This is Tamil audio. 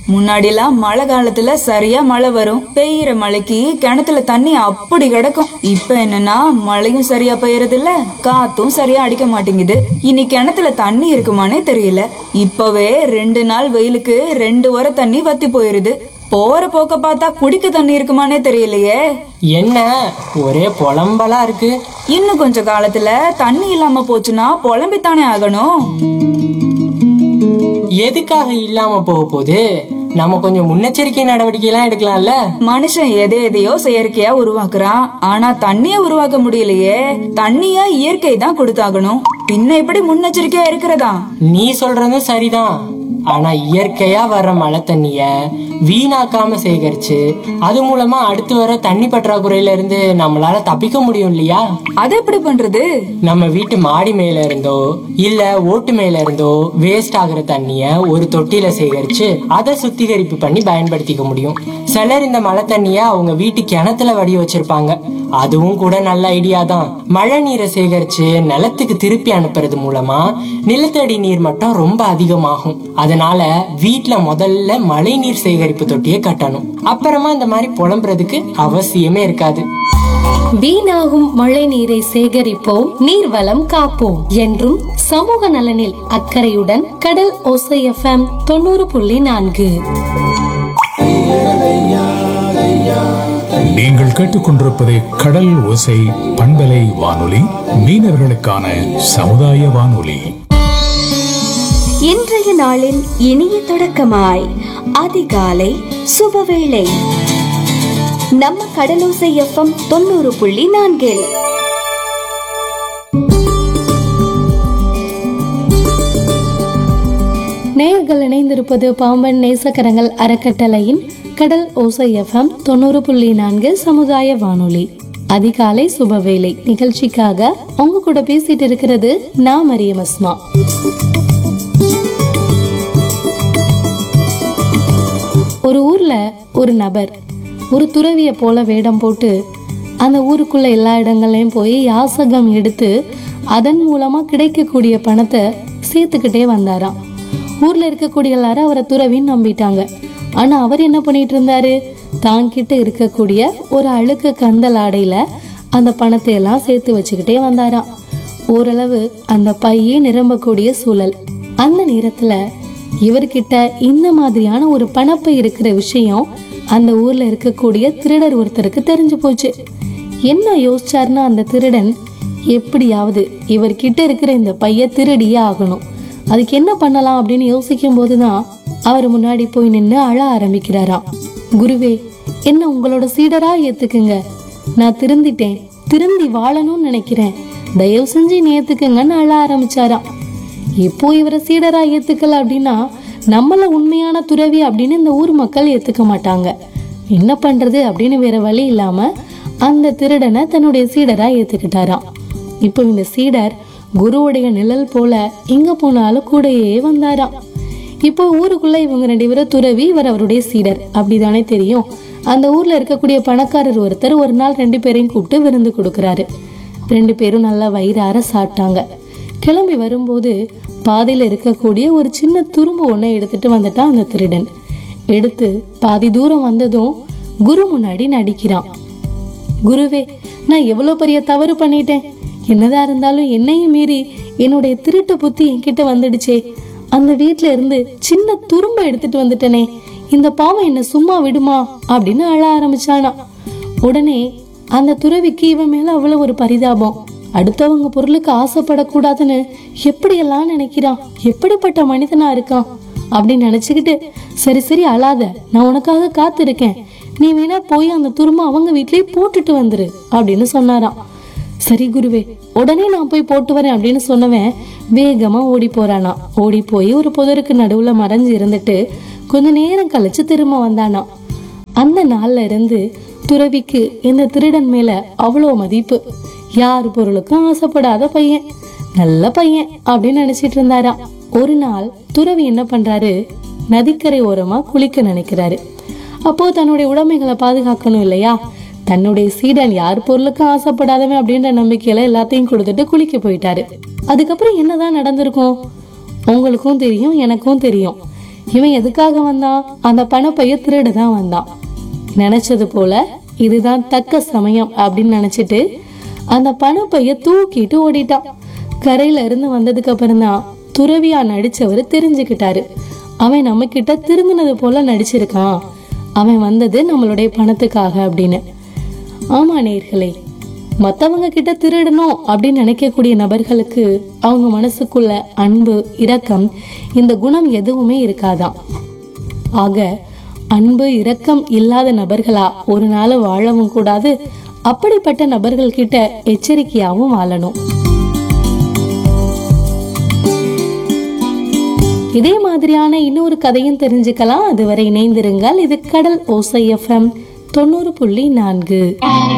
முன்னாடி எல்லாம் மழை காலத்துல சரியா மழை வரும் பெய்யற மழைக்கு கிணத்துல தண்ணி அப்படி கிடக்கும் இப்ப என்னன்னா மழையும் சரியா பெய்யறது இல்ல காத்தும் சரியா அடிக்க மாட்டேங்குது இனி கிணத்துல தண்ணி இருக்குமானே தெரியல இப்பவே ரெண்டு நாள் வெயிலுக்கு ரெண்டு வர தண்ணி வத்தி போயிருது போற போக்க பார்த்தா குடிக்க தண்ணி இருக்குமானே தெரியலையே என்ன ஒரே புலம்பலா இருக்கு இன்னும் கொஞ்ச காலத்துல தண்ணி இல்லாம போச்சுன்னா புலம்பித்தானே ஆகணும் எதுக்காக இல்லாம போக போகுது நம்ம கொஞ்சம் முன்னெச்சரிக்கை நடவடிக்கை எல்லாம் எடுக்கலாம்ல மனுஷன் எதை எதையோ செயற்கையா உருவாக்குறான் ஆனா தண்ணிய உருவாக்க முடியலையே தண்ணிய இயற்கை தான் கொடுத்தாகணும் பின்ன எப்படி முன்னெச்சரிக்கையா இருக்கிறதா நீ சொல்றதும் சரிதான் ஆனா இயற்கையா வர்ற மழை தண்ணிய வீணாக்காம சேகரிச்சு அது மூலமா அடுத்து வர தண்ணி பற்றாக்குறையில இருந்து நம்மளால தப்பிக்க முடியும் இல்லையா அது எப்படி பண்றது நம்ம வீட்டு மாடி மேல இருந்தோ இல்ல ஓட்டு மேல இருந்தோ வேஸ்ட் ஆகுற தண்ணிய ஒரு தொட்டியில சேகரிச்சு அதை சுத்திகரிப்பு பண்ணி பயன்படுத்திக்க முடியும் சிலர் இந்த மழை தண்ணிய அவங்க வீட்டு கிணத்துல வடி வச்சிருப்பாங்க அதுவும் கூட நல்ல ஐடியா தான் மழை நீரை சேகரிச்சு நிலத்துக்கு திருப்பி அனுப்புறது மூலமா நிலத்தடி நீர் மட்டம் ரொம்ப அதிகமாகும் அதனால வீட்ல முதல்ல மழை நீர் சேகரிப்பு தொட்டியை கட்டணும் அப்புறமா இந்த மாதிரி புலம்புறதுக்கு அவசியமே இருக்காது வீணாகும் மழை நீரை சேகரிப்போம் நீர்வளம் காப்போம் என்றும் சமூக நலனில் அக்கறையுடன் கடல் ஓசை எஃப்எம் தொண்ணூறு புள்ளி நான்கு நீங்கள் கேட்டுக்கொண்டிருப்பது கடல் ஓசை பண்பலை வானொலி மீனவர்களுக்கான சமுதாய வானொலி இன்றைய நாளின் இனிய தொடக்கமாய் அதிகாலை சுபவேளை நம்ம கடலோசை எஃப்எம் தொண்ணூறு புள்ளி நான்கில் நேயர்கள் இணைந்திருப்பது பாம்பன் நேசக்கரங்கள் அறக்கட்டளையின் கடல் ஓசை எஃப்எம் தொண்ணூறு புள்ளி நான்கு சமுதாய வானொலி அதிகாலை சுபவேளை நிகழ்ச்சிக்காக உங்க கூட பேசிட்டு இருக்கிறது நான் மரியம் அஸ்மா ஒரு ஊர்ல ஒரு நபர் ஒரு துறவிய போல வேடம் போட்டு அந்த ஊருக்குள்ள எல்லா இடங்கள்லயும் போய் யாசகம் எடுத்து அதன் மூலமா கிடைக்கக்கூடிய பணத்தை சேர்த்துக்கிட்டே வந்தாராம் ஊர்ல இருக்கக்கூடிய எல்லாரும் அவரை துறவின்னு நம்பிட்டாங்க ஆனா அவர் என்ன பண்ணிட்டு இருந்தாரு தான் கிட்ட இருக்கக்கூடிய ஒரு அழுக்கு கந்தல் ஆடையில அந்த பணத்தை எல்லாம் சேர்த்து வச்சுக்கிட்டே வந்தாராம் ஓரளவு அந்த பையே நிரம்பக்கூடிய சூழல் அந்த நேரத்துல இவர்கிட்ட இந்த மாதிரியான ஒரு பணப்பை இருக்கிற விஷயம் அந்த ஊர்ல இருக்கக்கூடிய திருடர் ஒருத்தருக்கு தெரிஞ்சு போச்சு என்ன யோசிச்சாருன்னா அந்த திருடன் எப்படியாவது இவர்கிட்ட இருக்கிற இந்த பைய திருடியே ஆகணும் அதுக்கு என்ன பண்ணலாம் அப்படின்னு யோசிக்கும் போதுதான் அவர் முன்னாடி போய் நின்று அழ ஆரம்பிக்கிறாராம் குருவே என்ன உங்களோட சீடரா ஏத்துக்குங்க நான் திருந்திட்டேன் திருந்தி வாழணும்னு நினைக்கிறேன் தயவு செஞ்சு என்னை ஏத்துக்குங்கன்னு அழ ஆரம்பிச்சாராம் இப்போ இவரை சீடரா ஏத்துக்கல அப்படின்னா நம்மள உண்மையான துறவி அப்படின்னு இந்த ஊர் மக்கள் ஏத்துக்க மாட்டாங்க என்ன பண்றது அப்படின்னு வேற வழி இல்லாம அந்த திருடனை தன்னுடைய சீடரா ஏத்துக்கிட்டாராம் இப்போ இந்த சீடர் குருவுடைய நிழல் போல எங்க போனாலும் கூடயே வந்தாராம் இப்போ ஊருக்குள்ள இவங்க ரெண்டு பேரும் துறவி இவர் அவருடைய சீடர் அப்படிதானே தெரியும் அந்த ஊர்ல இருக்கக்கூடிய பணக்காரர் ஒருத்தர் ஒரு நாள் ரெண்டு பேரையும் கூப்பிட்டு விருந்து கொடுக்கறாரு ரெண்டு பேரும் நல்லா வயிறார சாப்பிட்டாங்க கிளம்பி வரும்போது பாதையில இருக்கக்கூடிய ஒரு சின்ன துரும்பு ஒன்றை எடுத்துட்டு வந்துட்டான் அந்த திருடன் எடுத்து பாதி தூரம் வந்ததும் குரு முன்னாடி நடிக்கிறான் குருவே நான் எவ்வளவு பெரிய தவறு பண்ணிட்டேன் என்னதா இருந்தாலும் என்னையும் மீறி என்னுடைய திருட்டு புத்தி என்கிட்ட வந்துடுச்சே அந்த வீட்ல இருந்து சின்ன துரும்ப எடுத்துட்டு வந்துட்டனே இந்த பாவம் என்ன சும்மா விடுமா அப்படின்னு அழ ஆரம்பிச்சானா உடனே அந்த துறவிக்கு இவன் மேல அவ்வளவு ஒரு பரிதாபம் அடுத்தவங்க பொருளுக்கு ஆசைப்படக்கூடாதுன்னு எப்படியெல்லாம் நினைக்கிறான் எப்படிப்பட்ட மனிதனா இருக்கான் அப்படின்னு நினைச்சுக்கிட்டு சரி சரி அழாத நான் உனக்காக காத்திருக்கேன் நீ வேணா போய் அந்த துரும்ப அவங்க வீட்லயே போட்டுட்டு வந்துரு அப்படின்னு சொன்னாராம் சரி குருவே உடனே நான் போய் போட்டு வரேன் அப்படின்னு சொன்னவன் வேகமா ஓடி போறானா ஓடி போய் ஒரு புதருக்கு நடுவுல மறைஞ்சு இருந்துட்டு கொஞ்ச நேரம் கழிச்சு திரும்ப வந்தானா அந்த நாள்ல இருந்து துறவிக்கு இந்த திருடன் மேல அவ்வளோ மதிப்பு யார் பொருளுக்கும் ஆசைப்படாத பையன் நல்ல பையன் அப்படின்னு நினைச்சிட்டு இருந்தாராம் ஒரு நாள் துறவி என்ன பண்றாரு நதிக்கரை ஓரமா குளிக்க நினைக்கிறாரு அப்போ தன்னுடைய உடைமைகளை பாதுகாக்கணும் இல்லையா தன்னுடைய சீடன் யார் பொருளுக்கும் ஆசைப்படாதவன் அப்படின்ற நம்பிக்கையில எல்லாத்தையும் கொடுத்துட்டு குளிக்க போயிட்டாரு அதுக்கப்புறம் என்னதான் நடந்திருக்கும் உங்களுக்கும் தெரியும் எனக்கும் தெரியும் இவன் எதுக்காக வந்தான் அந்த பணப்பைய திருட தான் வந்தான் நினைச்சது போல இதுதான் தக்க சமயம் அப்படின்னு நினைச்சிட்டு அந்த பணப்பைய தூக்கிட்டு ஓடிட்டான் கரையில இருந்து வந்ததுக்கு அப்புறம் தான் துறவியா நடிச்சவர் தெரிஞ்சுக்கிட்டாரு அவன் நம்ம கிட்ட திருந்தினது போல நடிச்சிருக்கான் அவன் வந்தது நம்மளுடைய பணத்துக்காக அப்படின்னு ஆமா நேர்களே மத்தவங்க கிட்ட திருடணும் அப்படின்னு நினைக்கக்கூடிய நபர்களுக்கு அவங்க மனசுக்குள்ள அன்பு இரக்கம் இந்த குணம் எதுவுமே இருக்காதாம் ஆக அன்பு இரக்கம் இல்லாத நபர்களா ஒரு நாள் வாழவும் கூடாது அப்படிப்பட்ட நபர்கள் கிட்ட எச்சரிக்கையாவும் வாழணும் இதே மாதிரியான இன்னொரு கதையும் தெரிஞ்சுக்கலாம் அதுவரை இணைந்திருங்கள் இது கடல் ஓசை எஃப்எம் தொண்ணூறு புள்ளி நான்கு